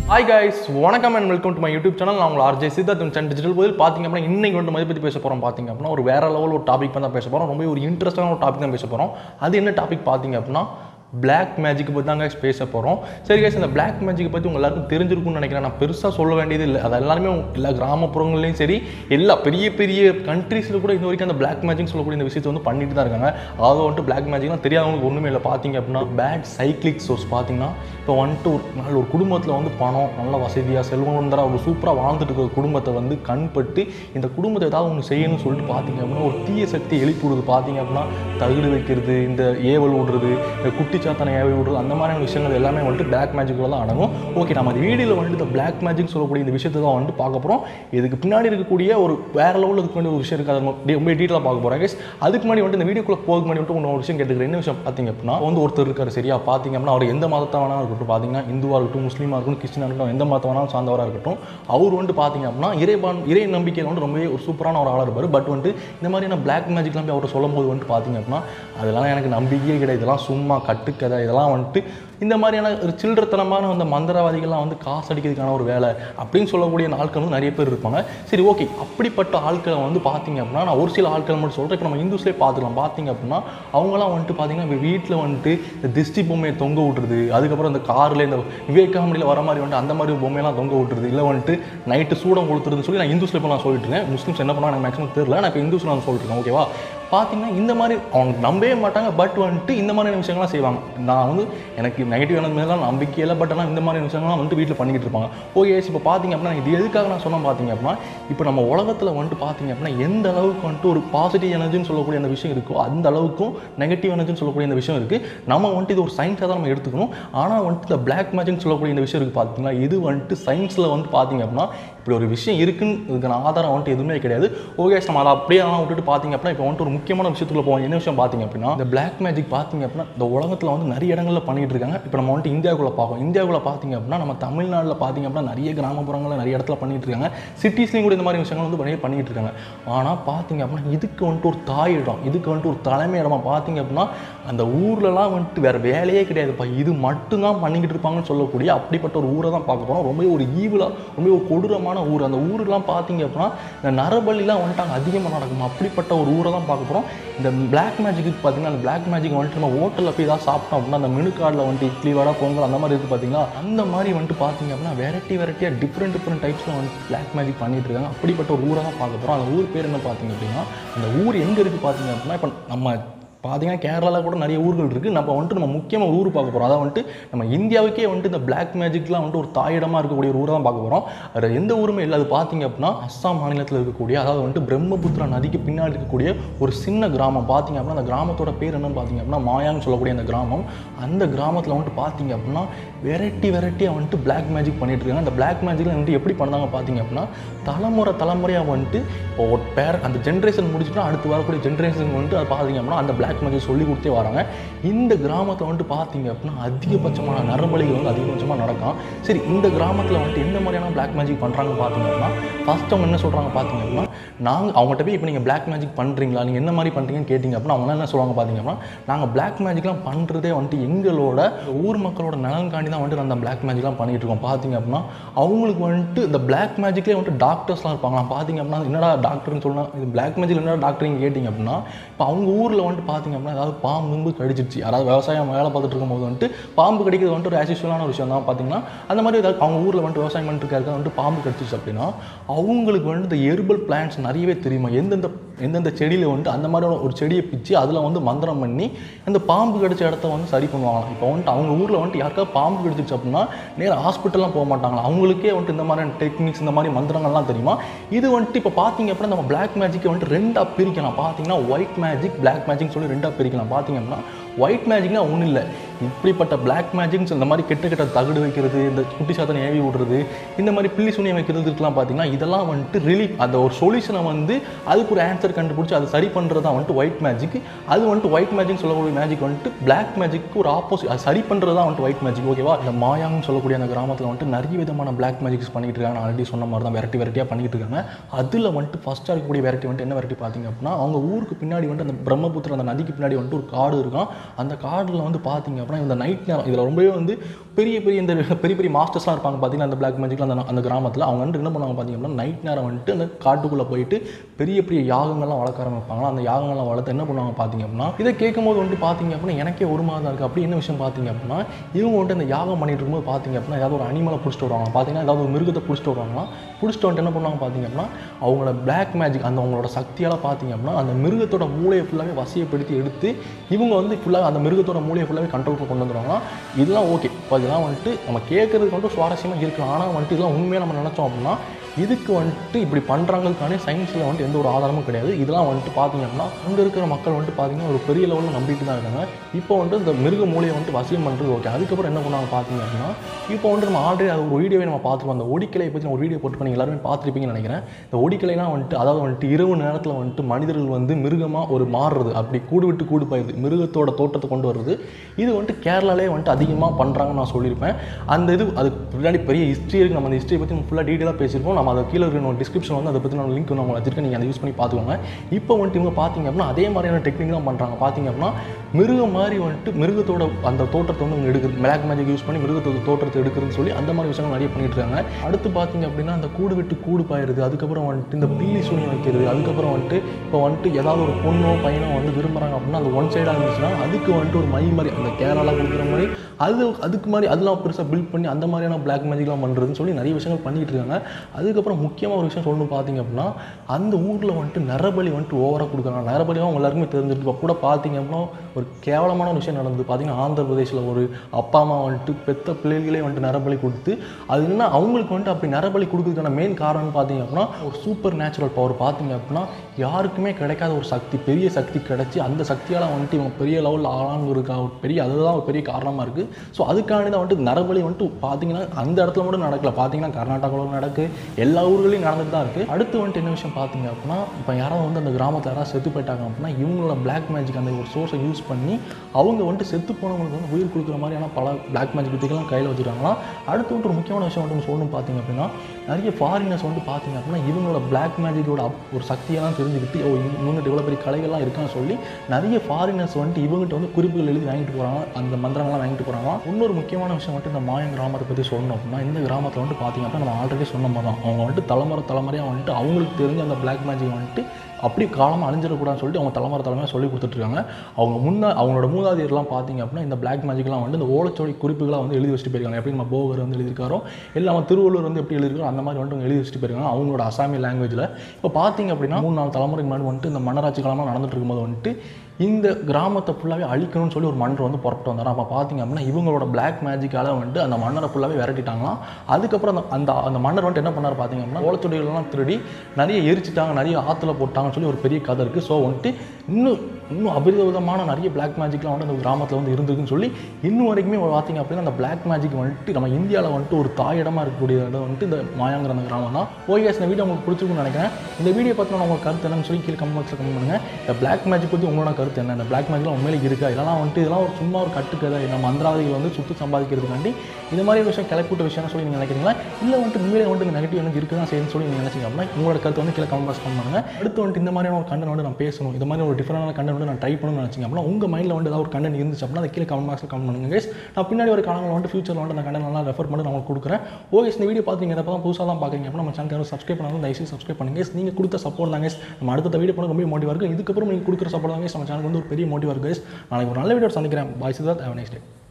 Hi guys வணக்கம் and welcome to my YouTube channel நான் உங்களை ஆர்ஜே சித்தார்த்தன் சன் டிஜிட்டல் போதில் பார்த்தீங்க அப்படின்னா இன்னைக்கு வந்து மதிப்பத்தி பேச போகிறோம் பார்த்தீங்க அப்படின்னா ஒரு வேற லெவல் ஒரு டாபிக் தான் பேச போகிறோம் ரொம்ப ஒரு இன்ட்ரெஸ்டான ஒரு டாபிக் தான் பேச போகிறோம் அது என்ன டாபிக் பார்த்தீங்க அப்படின்னா Black மேஜிக் பற்றி தான் guys பேச போகிறோம் சரி guys இந்த Black மேஜிக் பற்றி உங்க எல்லாருக்கும் தெரிஞ்சிருக்கும்னு நினைக்கிறேன் நான் பெருசாக சொல்ல வேண்டியது இல்லை அது எல்லாருமே எல்லா கிராமப்புறங்கள்லையும் சரி எல்லா பெரிய பெரிய கண்ட்ரீஸில் கூட இது வரைக்கும் அந்த Black மேஜிக் சொல்லக்கூடிய இந்த விஷயத்தை வந்து பண்ணிட்டு தான் இருக்காங்க அதாவது வந்துட்டு Black மேஜிக்லாம் தெரியாதவங்களுக்கு ஒன்றுமே இல்லை பார்த்தீங்க அப்படின்னா பேட் சைக்ளிக் சோர்ஸ் பார்த்தீங்கன்னா இப்போ வந்துட்டு ஒரு நல்ல ஒரு குடும்பத்தில் வந்து பணம் நல்ல வசதியாக செல்வந்தராக ஒரு சூப்பராக வாழ்ந்துட்டு இருக்கிற குடும்பத்தை வந்து கண்பட்டு இந்த குடும்பத்தை ஏதாவது ஒன்று செய்யணும்னு சொல்லிட்டு பார்த்தீங்க அப்படின்னா ஒரு தீய சக்தி எழுப்பி விடுறது பார்த்தீங்க அப்படின்னா தகுடு வைக்கிறது இந்த ஏவல் விடுறது இந்த குட்டிச்சாத்தனை ஏவல் விடுறது அந்த மாதிரியான விஷயங்கள் எல்லாமே வந்துட்டு பிளாக் மேஜிக்கில் தான் அடங்கும் ஓகே நம்ம இந்த வீடியோவில் வந்துட்டு இந்த பிளாக் மேஜிக் சொல்லக்கூடிய இந்த விஷயத்தை தான் வந்துட்டு பார்க்க போகிறோம் இதுக்கு பின்னாடி இருக்கக்கூடிய ஒரு வேற லெவலில் இருக்க வேண்டிய ஒரு விஷயம் இருக்குது அதை நம்ம ரொம்ப டீட்டெயிலாக பார்க்க போகிறேன் guys அதுக்கு முன்னாடி வந்துட்டு இந்த வீடியோக்குள்ளே போகிறதுக்கு முன்னாடி வந்துட்டு இன்னொரு விஷயம் கேட்டுக்கிறேன் என்ன விஷயம் பார்த்தீங்க அப்படின்னா வந்து ஒருத்தர் இருக்காரு சரியா பார்த்தீங்க அப்படின்னா அவர் எந்த மதத்தை வேணாலும் இருக்கட்டும் பார்த்தீங்கன்னா இந்துவாக இருக்கட்டும் முஸ்லீமாக இருக்கட்டும் கிறிஸ்டினாக இருக்கட்டும் எந்த மதத்தை வேணாலும் சார்ந்தவராக இருக்கட்டும் அவர் வந்துட்டு பார்த்தீங்க அப்படின்னா இறைபான் இறை நம்பிக்கையில் வந்து ரொம்பவே ஒரு சூப்பரான ஒரு ஆளாக இருப்பார் பட் வந்துட்டு இந்த மாதிரியான பிளாக் மேஜிக்லாம் போய் அவர் சொல்லும் போது வந்துட்டு பார்த்தீங்க அப்படின்னா அதெல்லாம் எனக்கு நம்பிக்கையே கிடையாது இதெல்லாம் சும்மா கட்டுக்கதை இதெல்லாம் வந்துட்டு இந்த மாதிரியான ஒரு சில்லறத்தனமான அந்த மந்திரவாதிகள்லாம் வந்து காசு அடிக்கிறதுக்கான ஒரு வேலை அப்படின்னு சொல்லக்கூடிய ஆட்கள் வந்து நிறைய பேர் இருப்பாங்க சரி ஓகே அப்படிப்பட்ட ஆட்களை வந்து பார்த்தீங்க அப்படின்னா நான் ஒரு சில ஆட்கள் மட்டும் சொல்கிறேன் இப்போ நம்ம இந்துஸ்லேயே பார்த்துக்கலாம் பார்த்தீங்க அப்படின்னா அவங்களாம் வந்துட்டு பார்த்தீங்கன்னா இப்போ வீட்டில் வந்துட்டு இந்த திஷ்டி பொம்மையை தொங்க விட்டுறது அதுக்கப்புறம் இந்த காரில் இந்த விவேகாமடியில் வர மாதிரி வந்துட்டு அந்த மாதிரி பொம்மையெல்லாம் தொங்க விட்டுறது இல்லை வந்துட்டு நைட்டு சூடம் கொடுத்துருதுன்னு சொல்லி நான் இந்துஸ்ல இப்போ நான் சொல்லிட்டு இருக்கேன் முஸ்லிம்ஸ் என்ன பண்ணாங்க எனக்கு மேக்ஸிமம் தெரியல நான் இப்போ இந்துஸ் நான் சொல்லிட்டு இருக்கேன் ஓகேவா பார்த்தீங்கன்னா இந்த மாதிரி அவங்க நம்பவே மாட்டாங்க பட் வந்துட்டு இந்த மாதிரியான விஷயங்கள்லாம் செய்வாங்க நான் வந்து எனக்கு நெகட்டிவான மேலாம் நம்பிக்கை இல்லை பட் ஆனால் இந்த மாதிரி விஷயங்கள்லாம் வந்துட்டு வீட்டில் பண்ணிக்கிட்டு இருப்பாங்க ஓகே இப்போ பார்த்தீங்க அப்படின்னா இது எதுக்காக நான் சொன்னேன் பார்த்தீங்க அப்படின்னா இப்போ நம்ம உலகத்தில் வந்துட்டு பார்த்தீங்க அப்படின்னா எந்த அளவுக்கு வந்துட்டு ஒரு பாசிட்டிவ் எனர்ஜின்னு சொல்லக்கூடிய அந்த விஷயம் இருக்கோ அந்த அளவுக்கும் நெகட்டிவ் எனர்ஜின்னு சொல்லக்கூடிய இந்த விஷயம் இருக்குது நம்ம வந்துட்டு இது ஒரு சயின்ஸாக தான் நம்ம எடுத்துக்கணும் ஆனால் வந்துட்டு இந்த பிளாக் மேஜிக்னு சொல்லக்கூடிய இந்த விஷயம் இருக்குது பார்த்தீங்களா இது வந்துட்டு சயின்ஸில் வந்து பார்த்தீங்க அப்படின்னா இப்படி ஒரு விஷயம் இருக்குன்னு இதுக்கான ஆதாரம் வந்துட்டு எதுவுமே கிடையாது ஓகே நம்ம அதை அப்படியே தான் விட்டுட்டு பார்த்தீங்க அப்படின்னா இப்போ வந்துட்டு ஒரு முக்கியமான விஷயத்துக்குள்ள போவோம் என்ன விஷயம் பார்த்தீங்க அப்படின்னா இந்த பிளாக் மேஜிக் பார்த்தீங்க அப்படின்னா இந்த உலகத்தில் வந்து நிறைய இடங்களில் பண்ணிட்டு இருக்காங்க இப்போ நம்ம வந்துட்டு இந்தியாவுக்குள்ள பார்ப்போம் இந்தியாவுக்குள்ள பார்த்தீங்க அப்படின்னா நம்ம தமிழ்நாட்டில் பார்த்தீங்க அப்படின்னா நிறைய கிராமப்புறங்களில் நிறைய இடத்துல பண்ணிட்டு இருக்காங்க சிட்டிஸ்லையும் கூட இந்த மாதிரி விஷயங்கள் வந்து நிறைய பண்ணிட்டு இருக்காங்க ஆனால் பார்த்தீங்க அப்படின்னா இதுக்கு வந்துட்டு ஒரு தாய் இடம் இதுக்கு வந்துட்டு ஒரு தலைமை இடமா பார்த்தீங்க அப்படின்னா அந்த ஊர்லலாம் வந்துட்டு வேற வேலையே கிடையாதுப்பா இது மட்டும்தான் பண்ணிக்கிட்டு இருப்பாங்கன்னு சொல்லக்கூடிய அப்படிப்பட்ட ஒரு ஊரை தான் பார்க்க போகிறோம் ரொம்ப ஒரு ஈவிலாக ரொம்ப ஒரு கொடூரமான ஊர் அந்த ஊர்லாம் பார்த்தீங்க அப்படின்னா இந்த நரபலிலாம் வந்துட்டு அங்கே அதிகமாக நடக்கும் அப்படிப்பட்ட ஒரு ஊரை தான் பார்க்க போகிறோம் இந்த பிளாக் மேஜிக்கு பார்த்தீங்கன்னா அந்த பிளாக் மேஜிக் வந்துட்டு நம்ம ஹோட்டலில் போய் ஏதாவது சாப்பிட்டோம் அப்படின்னா அந்த மெனு கார்டில் வந்துட்டு இட்லி வடை பொங்கல் அந்த மாதிரி இருக்குது பார்த்தீங்களா அந்த மாதிரி வந்துட்டு பார்த்தீங்க அப்படின்னா வெரைட்டி வெரைட்டியாக டிஃப்ரெண்ட் டிஃப்ரெண்ட் டைப்ஸில் வந்து பிளாக் மேஜிக் பண்ணிட்டு இருக்காங்க அப்படிப்பட்ட ஒரு ஊரை தான் பார்க்க போகிறோம் அந்த ஊர் பேர் என்ன பார்த்தீங்க அப்படின்னா அந்த ஊர் எங்கே இருக்குது பார்த்தீங்க அப்படின்னா இப்போ நம்ம பார்த்தீங்கன்னா கேரளாவில் கூட நிறைய ஊர்கள் இருக்குது நம்ம வந்துட்டு நம்ம முக்கியமாக ஊர் பார்க்க போகிறோம் அதான் வந்துட்டு நம்ம இந்தியாவுக்கே வந்துட்டு இந்த பிளாக் மேஜிக்லாம் வந்துட்டு ஒரு தாயிடமாக இருக்கக்கூடிய ஒரு ஊரை தான் பார்க்க போகிறோம் அது எந்த ஊருமே இல்லை அது பார்த்தீங்க அப்படின்னா அஸ்ஸாம் மாநிலத்தில் இருக்கக்கூடிய அதாவது வந்துட்டு பிரம்மபுத்திரா நதிக்கு பின்னாடி இருக்கக்கூடிய ஒரு சின்ன கிராமம் பார்த்தீங்க அப்படின்னா அந்த கிராமத்தோட பேர் என்னன்னு பார்த்தீங்க அப்படின்னா மாயான்னு சொல்லக்கூடிய அந்த கிராமம் அந்த கிராமத்தில் வந்துட்டு பார்த்தீங்க அப்படின்னா வெரைட்டி வெரைட்டியாக வந்துட்டு பிளாக் மேஜிக் பண்ணிட்டு இருக்காங்க அந்த பிளாக் மேஜிக்கில் வந்துட்டு எப்படி பண்ணாங்க பார்த்தீங்க அப்படின்னா தலைமுறை தலைமுறையாக வந்துட்டு இப்போ ஒரு பேர் அந்த ஜென்ரேஷன் முடிச்சுட்டா அடுத்து வரக்கூடிய ஜென்ரேஷன் வந்துட்டு அது பார்த்தீங்க அப்படின்னா அந்த பிளாக் மேஜிக் சொல்லி கொடுத்தே வராங்க இந்த கிராமத்தில் வந்துட்டு பார்த்தீங்க அப்படின்னா அதிகபட்சமான நரபலிகள் வந்து அதிகபட்சமாக நடக்கும் சரி இந்த கிராமத்தில் வந்துட்டு எந்த மாதிரியான பிளாக் மேஜிக் பண்ணுறாங்க பார்த்தீங்க அப்படின்னா ஃபர்ஸ்ட் அவங்க என்ன சொல்கிறாங்க பார்த்தீங்க அப்படின்னா நாங்கள் அவங்ககிட்ட போய் இப்போ நீங்கள் பிளாக் மேஜிக் பண்ணுறீங்களா நீங்கள் என்ன மாதிரி பண்ணுறீங்கன்னு கேட்டிங்க அப்படின்னா அவங்க என்ன சொல்லுவாங்க பார்த்தீங்க அப்படின்னா நாங்கள் பிளாக் மேஜிக்லாம் பண்ணுறதே வந்துட்டு எங்களோட ஊர் மக்களோட நலன்காண்டி தான் வந்துட்டு அந்த பிளாக் மேஜிக்லாம் பண்ணிட்டு இருக்கோம் பார்த்தீங்க அப்படின்னா அவங்களுக்கு வந்துட்டு இந்த பிளாக் மேஜிக்லேயே வந்துட்டு டாக்டர்ஸ்லாம் இருப்பாங்களாம் பார்த்தீங்க அப்படின்னா என்னடா டாக்டர்னு சொன்னால் இது பிளாக் மேஜிக் என்னடா டாக்டரிங் கேட்டிங்க அப்படின்னா இப்போ அவங்க ஊரில் வந்துட்டு பார்த்தீங்க அப்படின்னா ஏதாவது பாம்பு கிம்பு கடிச்சிருச்சு யாராவது விவசாயம் வேலை பார்த்துட்டு இருக்கும்போது வந்துட்டு பாம்பு கடிக்கிறது வந்துட்டு ஒரு ஆசிஷுவலான விஷயம் தான் பார்த்தீங்கன்னா அந்த மாதிரி ஏதாவது அவங்க ஊரில் வந்துட்டு விவசாயம் பண்ணிட்டு இருக்காரு வந்துட்டு பாம்பு கடிச்சிச்சு அப்படின்னா அவங்களுக்கு வந்துட்டு இந்த எர்பல் பிளான்ஸ் நிறையவே தெரியுமா எந்தெந்த எந்தெந்த செடியில் வந்துட்டு அந்த மாதிரியான ஒரு செடியை பிச்சு அதில் வந்து மந்திரம் பண்ணி அந்த பாம்பு கடிச்ச இடத்த வந்து சரி பண்ணுவாங்களாம் இப்போ வந்துட்டு அவங்க ஊரில் வந்துட்டு யாருக்காவது பாம்பு கடிச்சிச்சு அப்படின்னா நேராக ஹாஸ்பிட்டல்லாம் போக மாட்டாங்களா அவங்களுக்கே வந்துட்டு இந்த மாதிரியான டெக்னிக்ஸ் இந்த மாதிரி மந்திரங்கள்லாம் தெரியுமா இது வந்துட்டு இப்போ பார்த்தீங்க அப்படின்னா நம்ம பிளாக் மேஜிக்கை வந்துட்டு ரெண்டாக பிரிக்கலாம் பார்த்தீங்கன்னா ஒயிட் மேஜிக் பிளாக் மேஜிக் சொல்லி ரெண்டாக பிரிக்கலாம் பார்த்தீங்க அப்படின்னா ஒயிட் மேஜிக்னா ஒன்றும் இல்லை இப்படிப்பட்ட பிளாக் மேஜிக்ஸ் இந்த மாதிரி கெட்ட கெட்ட தகடு வைக்கிறது இந்த குட்டி சாத்தனை ஏவி விடுறது இந்த மாதிரி பில்லி சுனியம் வைக்கிறது இருக்கலாம் பார்த்தீங்கன்னா இதெல்லாம் வந்துட்டு ரிலீஃப் அந்த ஒரு சொல்யூஷனை வந்து அதுக்கு ஒரு ஆன்சர் கண்டுபிடிச்சி அதை சரி பண்ணுறது தான் வந்துட்டு ஒயிட் மேஜிக் அது வந்துட்டு ஒயிட் மேஜிக் சொல்லக்கூடிய மேஜிக் வந்துட்டு பிளாக் மேஜிக்கு ஒரு ஆப்போசிட் அது சரி பண்ணுறது தான் வந்துட்டு ஒயிட் மேஜிக் ஓகேவா இந்த மாயான்னு சொல்லக்கூடிய அந்த கிராமத்தில் வந்துட்டு நிறைய விதமான பிளாக் மேஜிக்ஸ் பண்ணிட்டு இருக்காங்க நான் ஆல்ரெடி சொன்ன மாதிரி தான் வெரைட்டி வெரைட்டியாக பண்ணிட்டு இருக்காங்க அதில் வந்துட்டு ஃபஸ்ட்டாக இருக்கக்கூடிய வெரைட்டி வந்துட்டு என்ன வெரைட்டி பார்த்தீங்க அப்படின்னா அவங்க ஊருக்கு பின்னாடி வந்துட்டு அந்த பிரம்மபுத்திர அந்த நதிக்கு பின்னாடி வந்துட்டு ஒரு காடு இருக்கும் அந்த காடில் வந்து பார்த்தீங்க அப்படின்னா இந்த நைட் நேரம் இதில் ரொம்பவே வந்து பெரிய பெரிய இந்த பெரிய பெரிய மாஸ்டர்ஸ்லாம் இருப்பாங்க பார்த்தீங்கன்னா அந்த பிளாக் மேஜிக்கில் அந்த அந்த கிராமத்தில் அவங்க வந்து என்ன பண்ணுவாங்க பார்த்தீங்க அப்படின்னா நைட் நேரம் வந்துட்டு அந்த காட்டுக்குள்ளே போயிட்டு பெரிய பெரிய யாகங்கள்லாம் வளர்க்க ஆரம்பிப்பாங்க அந்த யாகங்கள்லாம் வளர்த்து என்ன பண்ணுவாங்க பார்த்தீங்க அப்படின்னா இதை கேட்கும்போது வந்துட்டு பார்த்தீங்க அப்படின்னா எனக்கே ஒரு மாதம் இருக்குது அப்படி என்ன விஷயம் பார்த்தீங்க அப்படின்னா இவங்க வந்துட்டு அந்த யாகம் பண்ணிட்டு இருக்கும்போது பார்த்தீங்க அப்படின்னா ஏதாவது ஒரு அனிமலை பிடிச்சிட்டு வருவாங்க பார்த்தீங்கன்னா ஏதாவது ஒரு மிருகத்தை பிடிச்சிட்டு வருவாங்களா பிடிச்சிட்டு வந்துட்டு என்ன பண்ணுவாங்க பார்த்தீங்க அப்படின்னா அவங்களோட பிளாக் மேஜிக் அந்த அவங்களோட சக்தியால் பார்த்தீங்க அப்படின்னா அந்த மிருகத்தோட மூளையை ஃபுல்லாகவே வசியப்படுத்தி எடுத்து இவங்க வந்து ஃபுல்லாக அந்த மிருகத்தோட மூளையை ஃபுல்லாகவே கண்ட்ரோல் கொண்டு வந்துடுவாங்க இதெல்லாம் ஓகே இப்போ இதெல்லாம் வந்துட்டு நம்ம கேட்குறதுக்கு வந்துட்டு சுவாரஸ்யமாக இருக்கலாம் ஆனால் வந்துட்டு இதெல்லாம் உண்மையாக நம்ம நினச்சோம் அப்படின்னா இதுக்கு வந்துட்டு இப்படி பண்ணுறாங்களுக்கான சயின்ஸில் வந்துட்டு எந்த ஒரு ஆதாரமும் கிடையாது இதெல்லாம் வந்துட்டு பார்த்தீங்க அப்படின்னா அங்கே இருக்கிற மக்கள் வந்துட்டு பார்த்தீங்கன்னா ஒரு பெரிய லெவலில் நம்பிட்டு தான் இருக்காங்க இப்போ வந்துட்டு இந்த மிருக மூலையை வந்துட்டு வசியம் பண்ணுறது ஓகே அதுக்கப்புறம் என்ன பண்ணாங்க பார்த்தீங்க அப்படின்னா இப்போ வந்துட்டு நம்ம ஆல்ரெடி அது ஒரு வீடியோவை நம்ம பார்த்துருக்கோம் அந்த ஒடிக்கலையை பற்றி நான் ஒரு வீடியோ போட்டு நீங்கள் எல்லாருமே பார்த்துருப்பீங்கன்னு நினைக்கிறேன் இந்த ஒடிக்கலைனா வந்துட்டு அதாவது வந்துட்டு இரவு நேரத்தில் வந்துட்டு மனிதர்கள் வந்து மிருகமாக ஒரு மாறுறது அப்படி கூடு விட்டு கூடு போயிடுது மிருகத்தோட தோட்டத்தை கொண்டு வருது இது வந்துட்டு கேரளாலே வந்துட்டு அதிகமாக பண்ணுறாங்கன்னு நான் சொல்லியிருப்பேன் அந்த இது அதுக்கு பின்னாடி பெரிய ஹிஸ்ட்ரி இருக்குது நம்ம அந்த ஹிஸ்ட்ரி பற்றி நம்ம ஃபுல்லாக டீட்டெயிலாக பேசியிருப்போம் நம்ம அதை கீழே இருக்கிற டிஸ்கிரிப்ஷன் வந்து அதை பற்றி நான் லிங்க் நம்ம வச்சிருக்கேன் நீங்கள் அதை யூஸ் பண்ணி பார்த்துக்கோங்க இப்போ வந்துட்டு இவங்க பார்த்தீங்க அப்படின்னா அதே மாதிரியான டெக்னிக் தான் பண்ணுறாங்க பார்த்தீங்க அப்படின்னா மிருகம் மாதிரி வந்துட்டு மிருகத்தோட அந்த தோற்றத்தை வந்து அவங்க எடுக்கிறது பிளாக் மேஜிக் யூஸ் பண்ணி மிருகத்தோட தோற்றத்தை எடுக்கிறதுன்னு சொல்லி அந்த மாதிரி விஷயங்கள் நிறைய பண்ணிட்டு இருக்காங்க அடுத்து பார்த்தீங்க அப்படின்னா அந்த கூடு விட்டு கூடு பாயிருது அதுக்கப்புறம் வந்துட்டு இந்த பில்லி சூனியம் வைக்கிறது அதுக்கப்புறம் வந்துட்டு இப்போ வந்துட்டு ஏதாவது ஒரு பொண்ணோ பையனோ வந்து விரும்புகிறாங்க அப்படின்னா அது ஒன் சைடாக இருந்துச்சுன்னா அதுக்கு வந்துட்டு ஒரு மை மாதிரி அந்த கேரளா கொடுக்குற மாதிரி அது அதுக்கு மாதிரி அதெல்லாம் பெருசாக பில்ட் பண்ணி அந்த மாதிரியான பிளாக் மேஜிக்லாம் பண்ணுறதுன்னு சொல்லி நிறைய விஷயங்கள் பண்ணிட்டு இருக்காங்க அதுக்கப்புறம் முக்கியமாக ஒரு விஷயம் சொல்லணும் பார்த்தீங்க அப்படின்னா அந்த ஊரில் வந்துட்டு நரபலி வந்துட்டு ஓவராக கொடுக்குறாங்க நரபலியாக அவங்க எல்லாருக்குமே தெரிஞ்சிருக்கு இப்போ கூட பார்த்தீங்க அப்படின்னா ஒரு கேவலமான ஒரு விஷயம் நடந்தது பார்த்தீங்கன்னா ஆந்திர பிரதேசில் ஒரு அப்பா அம்மா வந்துட்டு பெத்த பிள்ளைகளே வந்துட்டு நரபலி கொடுத்து அது என்ன அவங்களுக்கு வந்துட்டு அப்படி நரபலி கொடுக்கறதுக்கான மெயின் காரணம்னு பார்த்தீங்க அப்படின்னா ஒரு சூப்பர் நேச்சுரல் பவர் பார்த்தீங்க அப்படின்னா யாருக்குமே கிடைக்காத ஒரு சக்தி பெரிய சக்தி கிடைச்சி அந்த சக்தியால் வந்துட்டு இவங்க பெரிய லெவலில் ஆளாங்க இருக்கா ஒரு பெரிய அதுதான் ஒரு பெரிய காரணமாக இருக்குது ஸோ அதுக்காண்டி தான் வந்துட்டு நரபலி வந்துட்டு பார்த்தீங்கன்னா அந்த இடத்துல மட்டும் நடக்கல பார்த்தீங்கன்னா கர்நாடகாவில் நடக்கு எல்லா ஊர்களையும் நடந்துட்டு தான் இருக்குது அடுத்து வந்துட்டு என்ன விஷயம் பார்த்தீங்க அப்படின்னா இப்போ யாராவது வந்து அந்த கிராமத்தில் யாராவது செத்து போயிட்டாங்க அப்படின்னா இவங்களோட பிளாக் மேஜிக் அந்த ஒரு சோர்ஸை யூஸ் பண்ணி அவங்க வந்துட்டு செத்து போனவங்களுக்கு வந்து உயிர் கொடுக்குற மாதிரியான பல பிளாக் மேஜிக் வித்தைகள்லாம் கையில் வச்சுருக்காங்களாம் அடுத்து வந்துட்டு ஒரு முக்கியமான விஷயம் வந்துட்டு சொல்லணும் பார்த்தீங்க அப்படின்னா நிறைய ஃபாரினர்ஸ் வந்துட்டு பார்த்தீங்க அப்படின்னா இவங்களோட பிளாக் மேஜிக்கோட ஒரு சக்தியெல்லாம் தெரிஞ்சுக்கிட்டு ஓ இவங்ககிட்ட இவ்வளோ பெரிய கலைகள்லாம் இருக்கான்னு சொல்லி நிறைய ஃபாரினர்ஸ் வந்துட்டு இவங்ககிட்ட வந்து குறிப்புகள் எழுதி வாங்கிட்டு போகிறாங்க அந்த மந்திரங்கள்லாம் வாங்கிட்டு போகிறாங்க இன்னொரு முக்கியமான விஷயம் வந்துட்டு இந்த மாயம் கிராமத்தை பற்றி சொல்லணும் அப்படின்னா இந்த கிராமத்தில் வந்துட்டு பார்த்தீங்க அப்படின்னா நம்ம ஆல்ரெடி சொன்ன மாதிரி தான் அவங்க வந்துட்டு தலைமுறை தலைமுறையாக வந்துட்டு அவங்களுக்கு தெரிஞ்ச அந்த பிளாக் மேஜிக் வந்துட்டு அப்படி காலமாக அழிஞ்சிடக்கூடாதுன்னு சொல்லிட்டு அவங்க தலைமுறை தலைமையாக சொல்லி கொடுத்துட்ருக்காங்க அவங்க முன்ன அவங்களோட மூதாதையர்லாம் பார்த்தீங்க அப்படின்னா இந்த பிளாக் மேஜிக்லாம் வந்து இந்த ஓலச்சோடி குறிப்புகளாக வந்து எழுதி வச்சுட்டு போயிருக்காங்க எப்படி நம்ம போகர் வந்து எழுதியிருக்காரோ இல்லை நம்ம திருவள்ளுவர் வந்து எப்படி எழுதியிருக்காரோ அந்த மாதிரி வந்துட்டு அவங்க எழுதி வச்சுட்டு போயிருக்காங்க அவங்களோட அசாமி லாங்குவேஜில் இப்போ பார்த்தீங்க அப்படின்னா மூணு நாலு தலைமுறைக்கு முன்னாடி வந்துட்டு இந்த மன்னராட்சி காலமாக நடந்துட்டு இருக்கும்போது வந்துட்டு இந்த கிராமத்தை ஃபுல்லாகவே அழிக்கணும்னு சொல்லி ஒரு மன்னர் வந்து புறப்பட்டு வந்தார் அப்போ பார்த்தீங்க அப்படின்னா இவங்களோட பிளாக் மேஜிக்கால வந்துட்டு அந்த மன்னரை ஃபுல்லாகவே விரட்டிட்டாங்களாம் அதுக்கப்புறம் அந்த அந்த அந்த மன்னர் வந்துட்டு என்ன பண்ணார் பார்த்தீங்க அப்படின்னா ஓலச்சொடிகளெல்லாம் திருடி நிறைய எரிச்சிட்டாங்க நிறைய ஆற்றுல போட்டாங்கன்னு சொல்லி ஒரு பெரிய கதை இருக்குது ஸோ வந்துட்டு இன்னும் இன்னும் அபரித விதமான நிறைய பிளாக் மேஜிக்லாம் வந்துட்டு அந்த கிராமத்தில் வந்து இருந்திருக்குன்னு சொல்லி இன்னும் வரைக்குமே பார்த்தீங்க அப்படின்னா அந்த பிளாக் மேஜிக் வந்துட்டு நம்ம இந்தியாவில் வந்துட்டு ஒரு தாயிடமாக இருக்கக்கூடிய இடம் வந்துட்டு இந்த மாயாங்கிற அந்த கிராமம் தான் ஓகே இந்த வீடியோ உங்களுக்கு பிடிச்சிருக்குன்னு நினைக்கிறேன் இந்த வீடியோ பற்றின உங்கள் கருத்து என்னன்னு சொல்லி கீழே கமெண்ட் பாக்ஸில் கமெண்ட் பண்ணுங்கள் இந்த பிளாக் மேஜிக் பற்றி உங்களோட கருத்து என்ன இந்த பிளாக் மேஜிக்லாம் உண்மையிலே இருக்கா இதெல்லாம் வந்துட்டு இதெல்லாம் ஒரு சும்மா ஒரு கட்டுக்கதை நம்ம மந்திராதிகள் வந்து சுட்டு சம்பாதிக்கிறதுக்காண்டி இந்த மாதிரி ஒரு விஷயம் கிளப்பிவிட்ட விஷயம் சொல்லி நீங்கள் நினைக்கிறீங்களா இல்லை வந்துட்டு உண்மையிலே வந்துட்டு நெகட்டிவ் எனக்கு இருக்குது தான் செய்யணும்னு சொல்லி நீங்கள் நினைச்சீங்க அப்படின்னா உங்களோட கருத்து வந்து கீழே கமெண்ட் பாக்ஸ் கமெண்ட் பண்ணுங்கள் அடுத்து வந்துட்டு இந்த மாதிரியான ஒரு கண்டென்ட் வந்து நான் பேசணும் இந்த மாதிரி ஒரு டிஃப்ரெண்டான கண்டென்ட் வந்து நான் ட்ரை பண்ணணும்னு நினச்சிங்க அப்படின்னா உங்கள் மைண்டில் வந்து ஏதாவது ஒரு கண்டென்ட் இருந்துச்சு அப்படின்னா அதை கீழே கமெண்ட் பாக்ஸில் கமெண்ட் பண்ணுங்க guys. நான் பின்னாடி ஒரு காலங்களில் வந்துட்டு ஃபியூச்சரில் வந்து அந்த கண்டென்ட் நல்லா ரெஃபர் பண்ணி நான் உங்களுக்கு கொடுக்குறேன் ஓகே இந்த வீடியோ பார்த்தீங்க எப்போ தான் புதுசாக தான் பார்க்குறீங்க அப்படின்னா நம்ம சேனல் சப்ஸ்கிரைப் பண்ணாலும் தயவுசெய்து சப்ஸ்கிரைப் பண்ணுங்க guys. நீங்கள் கொடுத்த சப்போர்ட் தாங்க guys. நம்ம அடுத்த வீடியோ பண்ண ரொம்ப மோட்டிவாக இருக்குது இதுக்கப்புறம் நீங்கள் கொடுக்குற சப்போர்ட் தாங்க guys. நம்ம சேனல் வந்து ஒரு பெரிய மோட்டிவாக இருக்குது guys. நாளைக்கு ஒரு நல்ல வீடியோ சந்திக்கிறேன் பாய் சிதார்த் ஹேவ் நெக்ஸ்ட் டே